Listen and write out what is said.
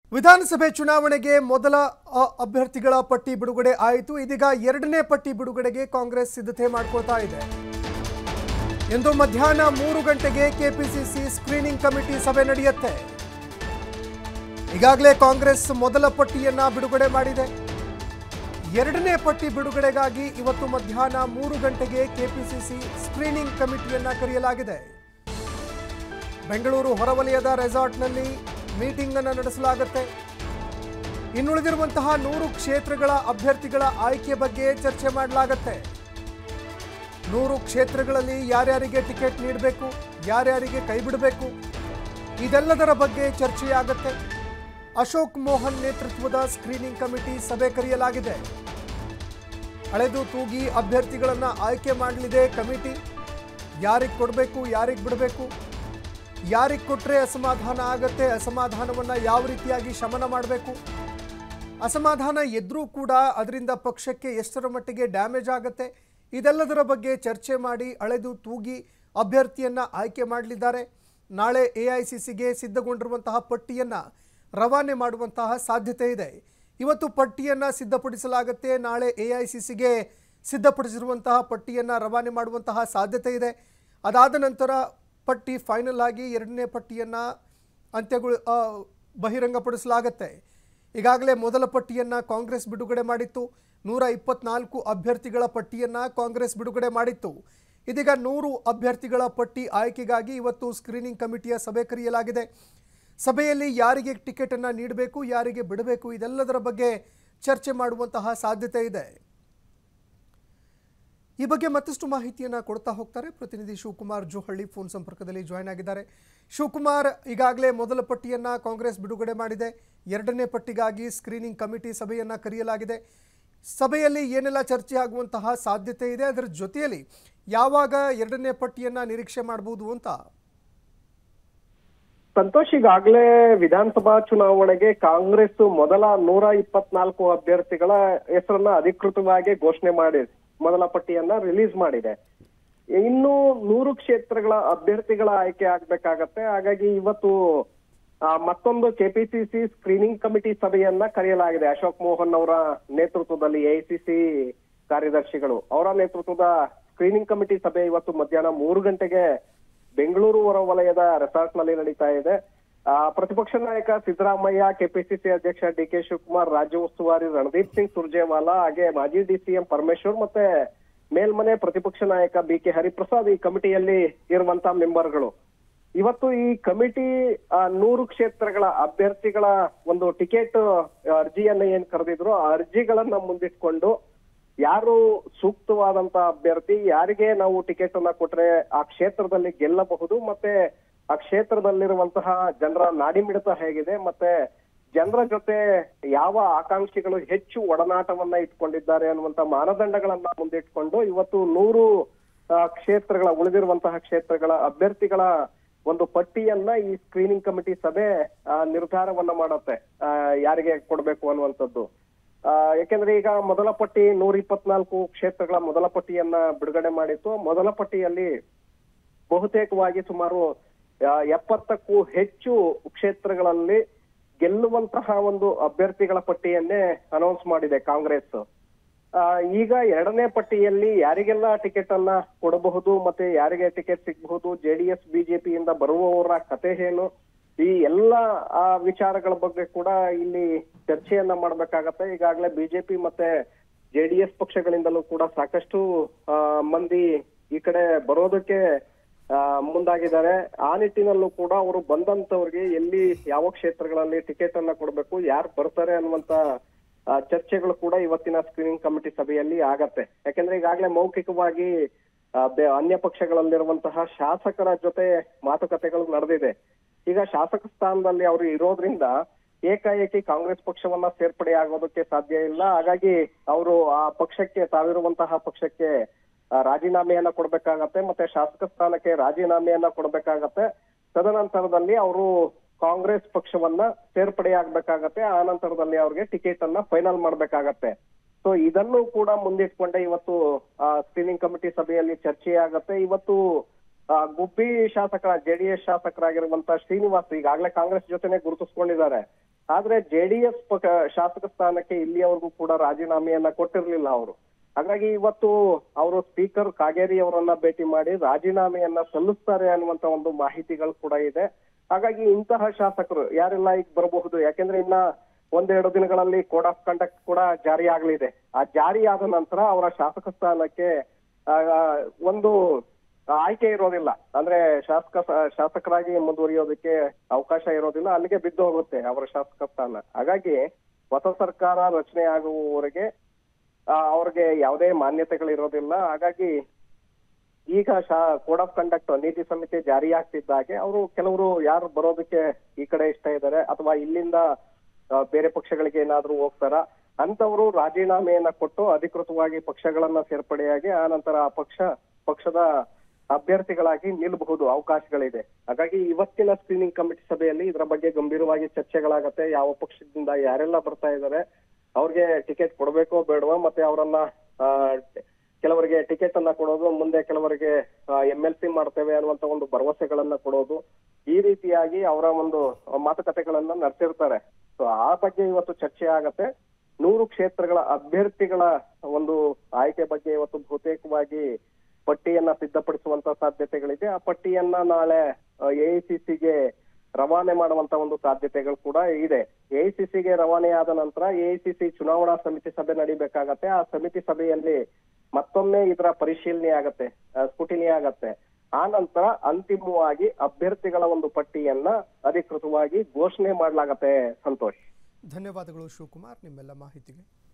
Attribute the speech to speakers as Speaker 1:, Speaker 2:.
Speaker 1: ವಿಧಾನಸಭೆ ಚುನಾವಣೆಗೆ ಮೊದಲ ಅ, ಅಭ್ಯರ್ಥಿಗಳ ಪಟ್ಟಿ ಬಿಡುಗಡೆ ಆಯಿತು ಇದೀಗ ಎರಡನೇ ಪಟ್ಟಿ ಬಿಡುಗಡೆಗೆ ಕಾಂಗ್ರೆಸ್ ಸಿದ್ಧತೆ ಮಾಡ್ಕೊಳ್ತಾ ಇದೆ ಇಂದು ಮಧ್ಯಾಹ್ನ ಮೂರು ಗಂಟೆಗೆ ಕೆಪಿಸಿಸಿ ಸ್ಕ್ರೀನಿಂಗ್ ಕಮಿಟಿ ಸಭೆ ನಡೆಯುತ್ತೆ ಈಗಾಗಲೇ ಕಾಂಗ್ರೆಸ್ ಮೊದಲ ಪಟ್ಟಿಯನ್ನ ಬಿಡುಗಡೆ ಮಾಡಿದೆ ಎರಡನೇ ಪಟ್ಟಿ ಬಿಡುಗಡೆಗಾಗಿ ಇವತ್ತು ಮಧ್ಯಾಹ್ನ ಮೂರು ಗಂಟೆಗೆ ಕೆಪಿಸಿಸಿ ಸ್ಕ್ರೀನಿಂಗ್ ಕಮಿಟಿಯನ್ನ ಕರೆಯಲಾಗಿದೆ ಬೆಂಗಳೂರು ಹೊರವಲಯದ ರೆಸಾರ್ಟ್ನಲ್ಲಿ ಮೀಟಿಂಗ್ ಅನ್ನು ನಡೆಸಲಾಗುತ್ತೆ ಇನ್ನುಳಿದಿರುವಂತಹ ನೂರು ಕ್ಷೇತ್ರಗಳ ಅಭ್ಯರ್ಥಿಗಳ ಆಯ್ಕೆ ಬಗ್ಗೆ ಚರ್ಚೆ ಮಾಡಲಾಗುತ್ತೆ ನೂರು ಕ್ಷೇತ್ರಗಳಲ್ಲಿ ಯಾರ್ಯಾರಿಗೆ ಟಿಕೆಟ್ ನೀಡಬೇಕು ಯಾರ್ಯಾರಿಗೆ ಕೈ ಬಿಡಬೇಕು ಇದೆಲ್ಲದರ ಬಗ್ಗೆ ಚರ್ಚೆಯಾಗುತ್ತೆ ಅಶೋಕ್ ಮೋಹನ್ ನೇತೃತ್ವದ ಸ್ಕ್ರೀನಿಂಗ್ ಕಮಿಟಿ ಸಭೆ ಕರೆಯಲಾಗಿದೆ ಅಳೆದು ತೂಗಿ ಅಭ್ಯರ್ಥಿಗಳನ್ನ ಆಯ್ಕೆ ಮಾಡಲಿದೆ ಕಮಿಟಿ ಯಾರಿಗೆ ಕೊಡಬೇಕು ಯಾರಿಗೆ ಬಿಡಬೇಕು ಯಾರಿಗೆ ಕೊಟ್ಟರೆ ಅಸಮಾಧಾನ ಆಗತ್ತೆ ಅಸಮಾಧಾನವನ್ನು ಯಾವ ರೀತಿಯಾಗಿ ಶಮನ ಮಾಡಬೇಕು ಅಸಮಾಧಾನ ಎದ್ರೂ ಕೂಡ ಅದರಿಂದ ಪಕ್ಷಕ್ಕೆ ಎಷ್ಟರ ಮಟ್ಟಿಗೆ ಡ್ಯಾಮೇಜ್ ಆಗುತ್ತೆ ಇದೆಲ್ಲದರ ಬಗ್ಗೆ ಚರ್ಚೆ ಮಾಡಿ ಅಳೆದು ತೂಗಿ ಅಭ್ಯರ್ಥಿಯನ್ನು ಆಯ್ಕೆ ಮಾಡಲಿದ್ದಾರೆ ನಾಳೆ ಎ ಐ ಸಿ ಸಿಗೆ ಸಿದ್ಧಗೊಂಡಿರುವಂತಹ ಪಟ್ಟಿಯನ್ನು ರವಾನೆ ಮಾಡುವಂತಹ ಸಾಧ್ಯತೆ ಇದೆ ಇವತ್ತು ಪಟ್ಟಿಯನ್ನು ಸಿದ್ಧಪಡಿಸಲಾಗುತ್ತೆ ನಾಳೆ ಎ ಐ ಸಿ ಸಿಗೆ ಸಿದ್ಧಪಡಿಸಿರುವಂತಹ ಪಟ್ಟಿಯನ್ನು ರವಾನೆ ಮಾಡುವಂತಹ ಸಾಧ್ಯತೆ ಇದೆ ಅದಾದ ನಂತರ ಪಟ್ಟಿ ಫೈನಲ್ ಆಗಿ ಎರಡನೇ ಪಟ್ಟಿಯನ್ನು ಅಂತ್ಯಗೊಳ ಆ, ಬಹಿರಂಗಪಡಿಸಲಾಗತ್ತೆ ಈಗಾಗಲೇ ಮೊದಲ ಪಟ್ಟಿಯನ್ನು ಕಾಂಗ್ರೆಸ್ ಬಿಡುಗಡೆ ಮಾಡಿತ್ತು ನೂರ ಇಪ್ಪತ್ನಾಲ್ಕು ಅಭ್ಯರ್ಥಿಗಳ ಪಟ್ಟಿಯನ್ನು ಕಾಂಗ್ರೆಸ್ ಬಿಡುಗಡೆ ಮಾಡಿತ್ತು ಇದೀಗ ನೂರು ಅಭ್ಯರ್ಥಿಗಳ ಪಟ್ಟಿ ಆಯ್ಕೆಗಾಗಿ ಇವತ್ತು ಸ್ಕ್ರೀನಿಂಗ್ ಕಮಿಟಿಯ ಸಭೆ ಕರೆಯಲಾಗಿದೆ ಸಭೆಯಲ್ಲಿ ಯಾರಿಗೆ ಟಿಕೆಟನ್ನು ನೀಡಬೇಕು ಯಾರಿಗೆ ಬಿಡಬೇಕು ಇದೆಲ್ಲದರ ಬಗ್ಗೆ ಚರ್ಚೆ ಮಾಡುವಂತಹ ಸಾಧ್ಯತೆ ಇದೆ ಈ ಬಗ್ಗೆ ಮತ್ತಷ್ಟು ಮಾಹಿತಿಯನ್ನ ಕೊಡ್ತಾ ಹೋಗ್ತಾರೆ ಪ್ರತಿನಿಧಿ ಶಿವಕುಮಾರ್ ಜೋಹಳ್ಳಿ ಫೋನ್ ಸಂಪರ್ಕದಲ್ಲಿ ಜಾಯ್ನ್ ಆಗಿದ್ದಾರೆ ಶಿವಕುಮಾರ್ ಈಗಾಗಲೇ ಮೊದಲ ಪಟ್ಟಿಯನ್ನ ಕಾಂಗ್ರೆಸ್ ಬಿಡುಗಡೆ ಮಾಡಿದೆ ಎರಡನೇ ಪಟ್ಟಿಗಾಗಿ ಸ್ಕ್ರೀನಿಂಗ್ ಕಮಿಟಿ ಸಭೆಯನ್ನ ಕರೆಯಲಾಗಿದೆ ಸಭೆಯಲ್ಲಿ ಏನೆಲ್ಲ ಚರ್ಚೆ ಆಗುವಂತಹ ಸಾಧ್ಯತೆ ಇದೆ ಅದರ ಜೊತೆಯಲ್ಲಿ ಯಾವಾಗ ಎರಡನೇ ಪಟ್ಟಿಯನ್ನ ನಿರೀಕ್ಷೆ ಮಾಡಬಹುದು ಅಂತ
Speaker 2: ಸಂತೋಷ್ ಈಗಾಗಲೇ ವಿಧಾನಸಭಾ ಚುನಾವಣೆಗೆ ಕಾಂಗ್ರೆಸ್ ಮೊದಲ ನೂರ ಇಪ್ಪತ್ನಾಲ್ಕು ಅಭ್ಯರ್ಥಿಗಳ ಹೆಸರನ್ನ ಅಧಿಕೃತವಾಗಿ ಘೋಷಣೆ ಮಾಡಿ ಮೊದಲ ಪಟ್ಟಿಯನ್ನ ರಿಲೀಸ್ ಮಾಡಿದೆ ಇನ್ನು ನೂರು ಕ್ಷೇತ್ರಗಳ ಅಭ್ಯರ್ಥಿಗಳ ಆಯ್ಕೆ ಆಗ್ಬೇಕಾಗತ್ತೆ ಹಾಗಾಗಿ ಇವತ್ತು ಆ, ಮತ್ತೊಂದು ಕೆಪಿಸಿಸಿ ಸ್ಕ್ರೀನಿಂಗ್ ಕಮಿಟಿ ಸಭೆಯನ್ನ ಕರೆಯಲಾಗಿದೆ ಅಶೋಕ್ ಮೋಹನ್ ಅವರ ನೇತೃತ್ವದಲ್ಲಿ ಎಐಸಿಸಿ ಕಾರ್ಯದರ್ಶಿಗಳು ಅವರ ನೇತೃತ್ವದ ಸ್ಕ್ರೀನಿಂಗ್ ಕಮಿಟಿ ಸಭೆ ಇವತ್ತು ಮಧ್ಯಾಹ್ನ ಮೂರು ಗಂಟೆಗೆ ಬೆಂಗಳೂರು ಹೊರವಲಯದ ರೆಸಾರ್ಟ್ ನಲ್ಲಿ ನಡೀತಾ ಇದೆ ಆ, ಪ್ರತಿಪಕ್ಷ ನಾಯಕ ಸಿದ್ದರಾಮಯ್ಯ ಕೆಪಿಸಿಸಿ ಅಧ್ಯಕ್ಷ ಡಿ ಕೆ ಶಿವಕುಮಾರ್ ರಾಜ್ಯ ಉಸ್ತುವಾರಿ ರಣದೀಪ್ ಸಿಂಗ್ ಸುರ್ಜೇವಾಲಾ ಹಾಗೆ ಮಾಜಿ ಡಿಸಿಎಂ ಪರಮೇಶ್ವರ್ ಮತ್ತೆ ಮೇಲ್ಮನೆ ಪ್ರತಿಪಕ್ಷ ನಾಯಕ ಬಿ ಕೆ ಹರಿಪ್ರಸಾದ್ ಈ ಕಮಿಟಿಯಲ್ಲಿ ಇರುವಂತ ಮೆಂಬರ್ಗಳು ಇವತ್ತು ಈ ಕಮಿಟಿ ಆ, ನೂರು ಕ್ಷೇತ್ರಗಳ ಅಭ್ಯರ್ಥಿಗಳ ಒಂದು ಟಿಕೆಟ್ ಅರ್ಜಿಯನ್ನ ಏನ್ ಕರೆದಿದ್ರು ಆ ಅರ್ಜಿಗಳನ್ನ ಮುಂದಿಟ್ಕೊಂಡು ಯಾರು ಸೂಕ್ತವಾದಂತ ಅಭ್ಯರ್ಥಿ ಯಾರಿಗೆ ನಾವು ಟಿಕೆಟ್ ಅನ್ನ ಕೊಟ್ರೆ ಆ ಕ್ಷೇತ್ರದಲ್ಲಿ ಗೆಲ್ಲಬಹುದು ಮತ್ತೆ ಆ ಕ್ಷೇತ್ರದಲ್ಲಿರುವಂತಹ ಜನರ ನಾಡಿಮಿಡಿತ ಹೇಗಿದೆ ಮತ್ತೆ ಜನರ ಜೊತೆ ಯಾವ ಆಕಾಂಕ್ಷಿಗಳು ಹೆಚ್ಚು ಒಡನಾಟವನ್ನ ಇಟ್ಕೊಂಡಿದ್ದಾರೆ ಅನ್ನುವಂತ ಮಾನದಂಡಗಳನ್ನ ಮುಂದಿಟ್ಕೊಂಡು ಇವತ್ತು ನೂರು ಆ, ಕ್ಷೇತ್ರಗಳ ಉಳಿದಿರುವಂತಹ ಕ್ಷೇತ್ರಗಳ ಅಭ್ಯರ್ಥಿಗಳ ಒಂದು ಪಟ್ಟಿಯನ್ನ ಈ ಸ್ಕ್ರೀನಿಂಗ್ ಕಮಿಟಿ ಸಭೆ ಆ, ನಿರ್ಧಾರವನ್ನ ಮಾಡುತ್ತೆ ಆ, ಯಾರಿಗೆ ಕೊಡ್ಬೇಕು ಅನ್ನುವಂಥದ್ದು ಆ, ಯಾಕೆಂದ್ರೆ ಈಗ ಮೊದಲ ಪಟ್ಟಿ ನೂರ ಇಪ್ಪತ್ನಾಲ್ಕು ಕ್ಷೇತ್ರಗಳ ಮೊದಲ ಪಟ್ಟಿಯನ್ನ ಬಿಡುಗಡೆ ಮಾಡಿತ್ತು ಮೊದಲ ಪಟ್ಟಿಯಲ್ಲಿ ಬಹುತೇಕವಾಗಿ ಸುಮಾರು ಆ, ಎಪ್ಪತ್ತಕ್ಕೂ ಹೆಚ್ಚು ಕ್ಷೇತ್ರಗಳಲ್ಲಿ ಗೆಲ್ಲುವಂತಹ ಒಂದು ಅಭ್ಯರ್ಥಿಗಳ ಪಟ್ಟಿಯನ್ನೇ ಅನೌನ್ಸ್ ಮಾಡಿದೆ ಕಾಂಗ್ರೆಸ್ ಆ, ಈಗ ಎರಡನೇ ಪಟ್ಟಿಯಲ್ಲಿ ಯಾರಿಗೆಲ್ಲ ಟಿಕೆಟ್ ಅನ್ನ ಕೊಡಬಹುದು ಮತ್ತೆ ಯಾರಿಗೆ ಟಿಕೆಟ್ ಸಿಗಬಹುದು ಜೆಡಿಎಸ್ ಬಿಜೆಪಿಯಿಂದ ಬರುವವರ ಕತೆ ಏನು ಈ ಎಲ್ಲ ಆ, ವಿಚಾರಗಳ ಬಗ್ಗೆ ಕೂಡ ಇಲ್ಲಿ ಚರ್ಚೆಯನ್ನ ಮಾಡ್ಬೇಕಾಗತ್ತೆ ಈಗಾಗಲೇ ಬಿಜೆಪಿ ಮತ್ತೆ ಜೆಡಿಎಸ್ ಪಕ್ಷಗಳಿಂದಲೂ ಕೂಡ ಸಾಕಷ್ಟು ಆ, ಮಂದಿ ಈ ಕಡೆ ಬರೋದಕ್ಕೆ ಆ, ಮುಂದಾಗಿದ್ದಾರೆ ಆ ನಿಟ್ಟಿನಲ್ಲೂ ಕೂಡ ಅವರು ಬಂದಂತವ್ರಿಗೆ ಎಲ್ಲಿ ಯಾವ ಕ್ಷೇತ್ರಗಳಲ್ಲಿ ಟಿಕೆಟ್ ಅನ್ನ ಕೊಡಬೇಕು ಯಾರು ಬರ್ತಾರೆ ಅನ್ನುವಂತ ಆ, ಚರ್ಚೆಗಳು ಕೂಡ ಇವತ್ತಿನ ಸ್ಕ್ರೀನಿಂಗ್ ಕಮಿಟಿ ಸಭೆಯಲ್ಲಿ ಆಗತ್ತೆ ಯಾಕೆಂದ್ರೆ ಈಗಾಗಲೇ ಮೌಖಿಕವಾಗಿ ಆ, ಬೆ- ಅನ್ಯ ಪಕ್ಷಗಳಲ್ಲಿರುವಂತಹ ಶಾಸಕರ ಜೊತೆ ಮಾತುಕತೆಗಳು ನಡೆದಿದೆ ಈಗ ಶಾಸಕ ಸ್ಥಾನದಲ್ಲಿ ಅವರು ಇರೋದ್ರಿಂದ ಏಕಾಏಕಿ ಕಾಂಗ್ರೆಸ್ ಪಕ್ಷವನ್ನ ಸೇರ್ಪಡೆ ಆಗೋದಕ್ಕೆ ಸಾಧ್ಯ ಇಲ್ಲ ಹಾಗಾಗಿ ಅವರು ಆ ಪಕ್ಷಕ್ಕೆ ತಾವಿರುವಂತಹ ಪಕ್ಷಕ್ಕೆ ಆ, ರಾಜೀನಾಮೆಯನ್ನ ಕೊಡ್ಬೇಕಾಗತ್ತೆ ಮತ್ತೆ ಶಾಸಕ ಸ್ಥಾನಕ್ಕೆ ರಾಜೀನಾಮೆಯನ್ನ ಕೊಡ್ಬೇಕಾಗತ್ತೆ ತದನಂತರದಲ್ಲಿ ಅವರು ಕಾಂಗ್ರೆಸ್ ಪಕ್ಷವನ್ನ ಸೇರ್ಪಡೆ ಆಗ್ಬೇಕಾಗತ್ತೆ ಆ ನಂತರದಲ್ಲಿ ಅವ್ರಿಗೆ ಟಿಕೆಟ್ ಅನ್ನ ಫೈನಲ್ ಮಾಡ್ಬೇಕಾಗತ್ತೆ ಸೊ ಇದನ್ನು ಕೂಡ ಮುಂದಿಟ್ಕೊಂಡೆ ಇವತ್ತು ಸ್ಕ್ರೀನಿಂಗ್ ಕಮಿಟಿ ಸಭೆಯಲ್ಲಿ ಚರ್ಚೆ ಆಗತ್ತೆ ಇವತ್ತು ಆ, ಗುಬ್ಬಿ ಶಾಸಕ ಜೆಡಿಎಸ್ ಶಾಸಕರಾಗಿರುವಂತ ಶ್ರೀನಿವಾಸ್ ಈಗಾಗಲೇ ಕಾಂಗ್ರೆಸ್ ಜೊತೆನೆ ಗುರುತಿಸ್ಕೊಂಡಿದ್ದಾರೆ ಆದ್ರೆ ಜೆಡಿಎಸ್ ಶಾಸಕ ಸ್ಥಾನಕ್ಕೆ ಇಲ್ಲಿಯವರೆಗೂ ಕೂಡ ರಾಜೀನಾಮೆಯನ್ನ ಕೊಟ್ಟಿರ್ಲಿಲ್ಲ ಅವರು ಹಾಗಾಗಿ ಇವತ್ತು ಅವರು ಸ್ಪೀಕರ್ ಕಾಗೇರಿ ಅವರನ್ನ ಭೇಟಿ ಮಾಡಿ ರಾಜೀನಾಮೆಯನ್ನ ಸಲ್ಲಿಸ್ತಾರೆ ಅನ್ನುವಂತ ಒಂದು ಮಾಹಿತಿಗಳು ಕೂಡ ಇದೆ ಹಾಗಾಗಿ ಇಂತಹ ಶಾಸಕರು ಯಾರೆಲ್ಲ ಈಗ ಬರಬಹುದು ಯಾಕೆಂದ್ರೆ ಇನ್ನ ಒಂದೆರಡು ದಿನಗಳಲ್ಲಿ ಕೋಡ್ ಆಫ್ ಕಂಡಕ್ಟ್ ಕೂಡ ಜಾರಿ ಆಗಲಿದೆ ಆ ಜಾರಿ ಆದ ನಂತರ ಅವರ ಶಾಸಕ ಸ್ಥಾನಕ್ಕೆ ಆ, ಒಂದು ಆಯ್ಕೆ ಇರೋದಿಲ್ಲ ಅಂದ್ರೆ ಶಾಸಕ ಶಾಸಕರಾಗಿ ಮುಂದುವರಿಯೋದಕ್ಕೆ ಅವಕಾಶ ಇರೋದಿಲ್ಲ ಅಲ್ಲಿಗೆ ಬಿದ್ದು ಹೋಗುತ್ತೆ ಅವರ ಶಾಸಕ ಸ್ಥಾನ ಹಾಗಾಗಿ ಹೊಸ ಸರ್ಕಾರ ರಚನೆ ಆಗುವವರೆಗೆ ಆ, ಅವ್ರಿಗೆ ಯಾವುದೇ ಮಾನ್ಯತೆಗಳಿರೋದಿಲ್ಲ ಹಾಗಾಗಿ ಈಗ ಶಾ ಕೋಡ್ ಆಫ್ ಕಂಡಕ್ಟ್ ನೀತಿ ಸಂಹಿತೆ ಜಾರಿ ಆಗ್ತಿದ್ದಾಗೆ ಅವರು ಕೆಲವರು ಯಾರು ಬರೋದಕ್ಕೆ ಈ ಕಡೆ ಇಷ್ಟ ಇದ್ದಾರೆ ಅಥವಾ ಇಲ್ಲಿಂದ ಆ, ಬೇರೆ ಪಕ್ಷಗಳಿಗೆ ಏನಾದ್ರೂ ಹೋಗ್ತಾರ ಅಂತವರು ರಾಜೀನಾಮೆಯನ್ನ ಕೊಟ್ಟು ಅಧಿಕೃತವಾಗಿ ಪಕ್ಷಗಳನ್ನ ಸೇರ್ಪಡೆಯಾಗಿ ಆ ನಂತರ ಆ ಪಕ್ಷ ಪಕ್ಷದ ಅಭ್ಯರ್ಥಿಗಳಾಗಿ ನಿಲ್ಲಬಹುದು ಅವಕಾಶಗಳಿದೆ ಹಾಗಾಗಿ ಇವತ್ತಿನ ಸ್ಕ್ರೀನಿಂಗ್ ಕಮಿಟಿ ಸಭೆಯಲ್ಲಿ ಇದರ ಬಗ್ಗೆ ಗಂಭೀರವಾಗಿ ಚರ್ಚೆಗಳಾಗತ್ತೆ ಯಾವ ಪಕ್ಷದಿಂದ ಯಾರೆಲ್ಲ ಬರ್ತಾ ಇದ್ದಾರೆ ಅವ್ರಿಗೆ ಟಿಕೆಟ್ ಕೊಡಬೇಕೋ ಬೇಡವಾ ಮತ್ತೆ ಅವರನ್ನ ಆ, ಕೆಲವರಿಗೆ ಟಿಕೆಟ್ ಅನ್ನ ಕೊಡೋದು ಮುಂದೆ ಕೆಲವರಿಗೆ ಎಂ ಎಲ್ ಸಿ ಮಾಡ್ತೇವೆ ಅನ್ನುವಂತ ಒಂದು ಭರವಸೆಗಳನ್ನ ಕೊಡೋದು ಈ ರೀತಿಯಾಗಿ ಅವರ ಒಂದು ಮಾತುಕತೆಗಳನ್ನ ನಡೆಸಿರ್ತಾರೆ ಸೊ ಆ ಬಗ್ಗೆ ಇವತ್ತು ಚರ್ಚೆ ಆಗತ್ತೆ ನೂರು ಕ್ಷೇತ್ರಗಳ ಅಭ್ಯರ್ಥಿಗಳ ಒಂದು ಆಯ್ಕೆ ಬಗ್ಗೆ ಇವತ್ತು ಬಹುತೇಕವಾಗಿ ಪಟ್ಟಿಯನ್ನ ಸಿದ್ಧಪಡಿಸುವಂತ ಸಾಧ್ಯತೆಗಳಿದೆ ಆ ಪಟ್ಟಿಯನ್ನ ನಾಳೆ ಎಐಸಿಸಿಗೆ ರವಾನೆ ಮಾಡುವಂತ ಒಂದು ಸಾಧ್ಯತೆಗಳು ಕೂಡ ಇದೆ ಎಐಸಿಸಿಗೆ ರವಾನೆ ಆದ ನಂತರ ಎಐಸಿಸಿ ಚುನಾವಣಾ ಸಮಿತಿ ಸಭೆ ನಡಿಬೇಕಾಗತ್ತೆ ಆ ಸಮಿತಿ ಸಭೆಯಲ್ಲಿ ಮತ್ತೊಮ್ಮೆ ಇದರ ಪರಿಶೀಲನೆ ಆಗತ್ತೆ ಸ್ಕುಟಿನಿ ಆಗತ್ತೆ ಆ ನಂತರ ಅಂತಿಮವಾಗಿ ಅಭ್ಯರ್ಥಿಗಳ ಒಂದು ಪಟ್ಟಿಯನ್ನ ಅಧಿಕೃತವಾಗಿ ಘೋಷಣೆ ಮಾಡ್ಲಾಗತ್ತೆ ಸಂತೋಷ್
Speaker 1: ಧನ್ಯವಾದಗಳು ಶಿವಕುಮಾರ್ ನಿಮ್ಮೆಲ್ಲ ಮಾಹಿತಿಗೆ